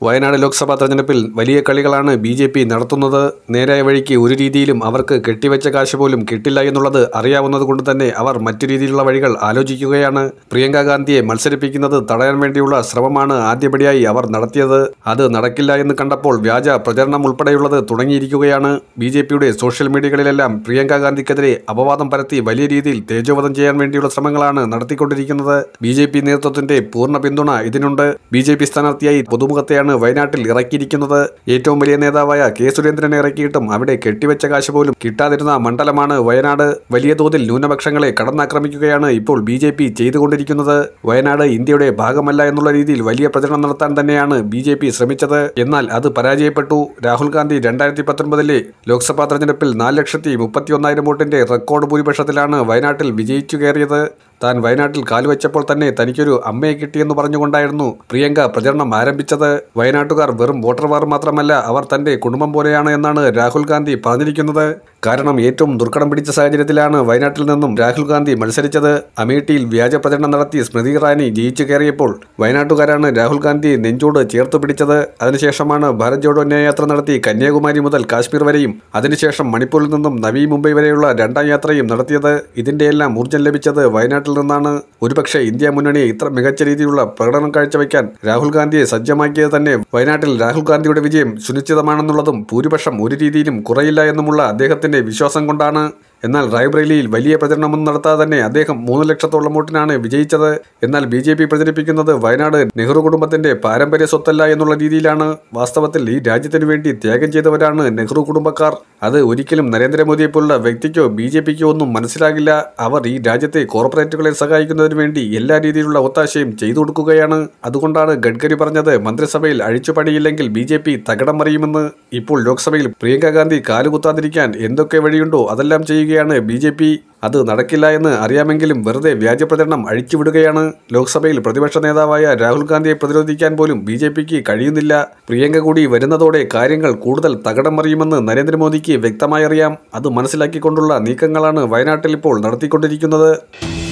വയനാട് ലോക്സഭാ തെരഞ്ഞെടുപ്പിൽ വലിയ കളികളാണ് ബി ജെ പി നടത്തുന്നത് നേരായ വഴിക്ക് ഒരു രീതിയിലും അവർക്ക് കെട്ടിവെച്ച കാശ് പോലും കിട്ടില്ല എന്നുള്ളത് അറിയാവുന്നത് കൊണ്ട് തന്നെ അവർ മറ്റു രീതിയിലുള്ള വഴികൾ ആലോചിക്കുകയാണ് പ്രിയങ്ക ഗാന്ധിയെ മത്സരിപ്പിക്കുന്നത് തടയാൻ വേണ്ടിയുള്ള ശ്രമമാണ് ആദ്യപടിയായി അവർ നടത്തിയത് അത് നടക്കില്ല എന്ന് കണ്ടപ്പോൾ വ്യാജ പ്രചരണം ഉൾപ്പെടെയുള്ളത് തുടങ്ങിയിരിക്കുകയാണ് ബി ജെ പിയുടെ സോഷ്യൽ മീഡിയകളിലെല്ലാം പ്രിയങ്ക ഗാന്ധിക്കെതിരെ അപവാദം പരത്തി വലിയ രീതിയിൽ തേജോവധം ചെയ്യാൻ വേണ്ടിയുള്ള ശ്രമങ്ങളാണ് നടത്തിക്കൊണ്ടിരിക്കുന്നത് ബി ജെ പി നേതൃത്വത്തിന്റെ പൂർണ്ണ പിന്തുണ ഇതിനുണ്ട് ബി ജെ പി സ്ഥാനാർത്ഥിയായി പൊതുമുഖത്തെയാണ് വയനാട്ടിൽ ഇറക്കിയിരിക്കുന്നത് ഏറ്റവും വലിയ നേതാവായ കെ സുരേന്ദ്രനെ ഇറക്കിയിട്ടും അവിടെ കെട്ടിവെച്ച കാശ് പോലും കിട്ടാതിരുന്ന മണ്ഡലമാണ് വയനാട് വലിയ തോതിൽ ന്യൂനപക്ഷങ്ങളെ കടന്നാക്രമിക്കുകയാണ് ഇപ്പോൾ ബി ജെ പി ചെയ്തുകൊണ്ടിരിക്കുന്നത് വയനാട് ഇന്ത്യയുടെ ഭാഗമല്ല എന്നുള്ള രീതിയിൽ വലിയ പ്രചരണം നടത്താൻ തന്നെയാണ് ബി ജെ പി ശ്രമിച്ചത് എന്നാൽ അത് പരാജയപ്പെട്ടു രാഹുൽ ഗാന്ധി രണ്ടായിരത്തി പത്തൊൻപതിലെ ലോക്സഭാ തെരഞ്ഞെടുപ്പിൽ നാല് ലക്ഷത്തി മുപ്പത്തി ഒന്നായിരം വോട്ടിന്റെ റെക്കോർഡ് ഭൂരിപക്ഷത്തിലാണ് വയനാട്ടിൽ വിജയിച്ചു കയറിയത് താൻ വയനാട്ടിൽ കാലുവെച്ചപ്പോൾ തന്നെ തനിക്കൊരു അമ്മയെ കിട്ടിയെന്ന് പറഞ്ഞുകൊണ്ടായിരുന്നു പ്രിയങ്ക പ്രചരണം ആരംഭിച്ചത് വയനാട്ടുകാർ വെറും വോട്ടർമാർ മാത്രമല്ല അവർ തന്റെ കുടുംബം പോലെയാണ് എന്നാണ് രാഹുൽ ഗാന്ധി പറഞ്ഞിരിക്കുന്നത് കാരണം ഏറ്റവും ദുർഘടം പിടിച്ച സാഹചര്യത്തിലാണ് വയനാട്ടിൽ നിന്നും രാഹുൽ ഗാന്ധി മത്സരിച്ചത് അമേഠിയിൽ വ്യാജ പ്രചരണം നടത്തി സ്മൃതി ഇറാനി ജയിച്ചു കയറിയപ്പോൾ വയനാട്ടുകാരാണ് രാഹുൽ ഗാന്ധി നെഞ്ചോട് ചേർത്ത് പിടിച്ചത് അതിനുശേഷമാണ് ഭാരത് ജോഡോ ന്യായയാത്ര നടത്തി കന്യാകുമാരി മുതൽ കാശ്മീർ വരെയും അതിനുശേഷം മണിപ്പൂരിൽ നിന്നും നവി മുംബൈ വരെയുള്ള രണ്ടാം യാത്രയും നടത്തിയത് ഇതിന്റെയെല്ലാം ഊർജ്ജം ലഭിച്ചത് വയനാട്ടിൽ നിന്നാണ് ഒരുപക്ഷെ ഇന്ത്യ മുന്നണിയെ ഇത്ര മികച്ച രീതിയിലുള്ള പ്രകടനം കാഴ്ചവെക്കാൻ രാഹുൽ ഗാന്ധിയെ സജ്ജമാക്കിയത് തന്നെ വയനാട്ടിൽ രാഹുൽ ഗാന്ധിയുടെ വിജയം സുനിശ്ചിതമാണെന്നുള്ളതും ഭൂരിപക്ഷം ഒരു രീതിയിലും കുറയില്ല എന്നുമുള്ള അദ്ദേഹത്തിന്റെ വിശ്വാസം കൊണ്ടാണ് എന്നാൽ റായ്ബ്രേലിയിൽ വലിയ പ്രചരണമൊന്നും നടത്താതെ തന്നെ അദ്ദേഹം മൂന്ന് ലക്ഷത്തോളം വോട്ടിനാണ് വിജയിച്ചത് എന്നാൽ ബി ജെ പി പ്രചരിപ്പിക്കുന്നത് വയനാട് നെഹ്റു കുടുംബത്തിന്റെ പാരമ്പര്യ സ്വത്തല്ല എന്നുള്ള രീതിയിലാണ് വാസ്തവത്തിൽ ഈ രാജ്യത്തിനു വേണ്ടി ത്യാഗം ചെയ്തവരാണ് നെഹ്റു കുടുംബക്കാർ അത് ഒരിക്കലും നരേന്ദ്രമോദിയെ പോലുള്ള വ്യക്തിക്കോ ബി ജെ പിക്കോ ഒന്നും മനസ്സിലാകില്ല അവർ ഈ രാജ്യത്തെ കോർപ്പറേറ്റുകളെ സഹായിക്കുന്നതിന് വേണ്ടി എല്ലാ രീതിയിലുള്ള ഒത്താശയും ചെയ്തു കൊടുക്കുകയാണ് അതുകൊണ്ടാണ് ഗഡ്കരി പറഞ്ഞത് മന്ത്രിസഭയിൽ അഴിച്ചുപണിയില്ലെങ്കിൽ ബി ജെ പി തകിടം മറിയുമെന്ന് ഇപ്പോൾ ലോക്സഭയിൽ പ്രിയങ്ക ഗാന്ധി കാലുകുത്താതിരിക്കാൻ എന്തൊക്കെ വഴിയുണ്ടോ അതെല്ലാം ചെയ്യുകയാണ് ബി ജെ പി അത് നടക്കില്ല എന്ന് അറിയാമെങ്കിലും വെറുതെ വ്യാജപ്രചരണം അഴിച്ചുവിടുകയാണ് ലോക്സഭയിൽ പ്രതിപക്ഷ നേതാവായ രാഹുൽ ഗാന്ധിയെ പ്രതിരോധിക്കാൻ പോലും ബി ജെ പിക്ക് കഴിയുന്നില്ല പ്രിയങ്ക കൂടി വരുന്നതോടെ കാര്യങ്ങൾ കൂടുതൽ തകിടം മറിയുമെന്ന് നരേന്ദ്രമോദിക്ക് വ്യക്തമായി അറിയാം അത് മനസ്സിലാക്കിക്കൊണ്ടുള്ള നീക്കങ്ങളാണ് വയനാട്ടിൽ ഇപ്പോൾ നടത്തിക്കൊണ്ടിരിക്കുന്നത്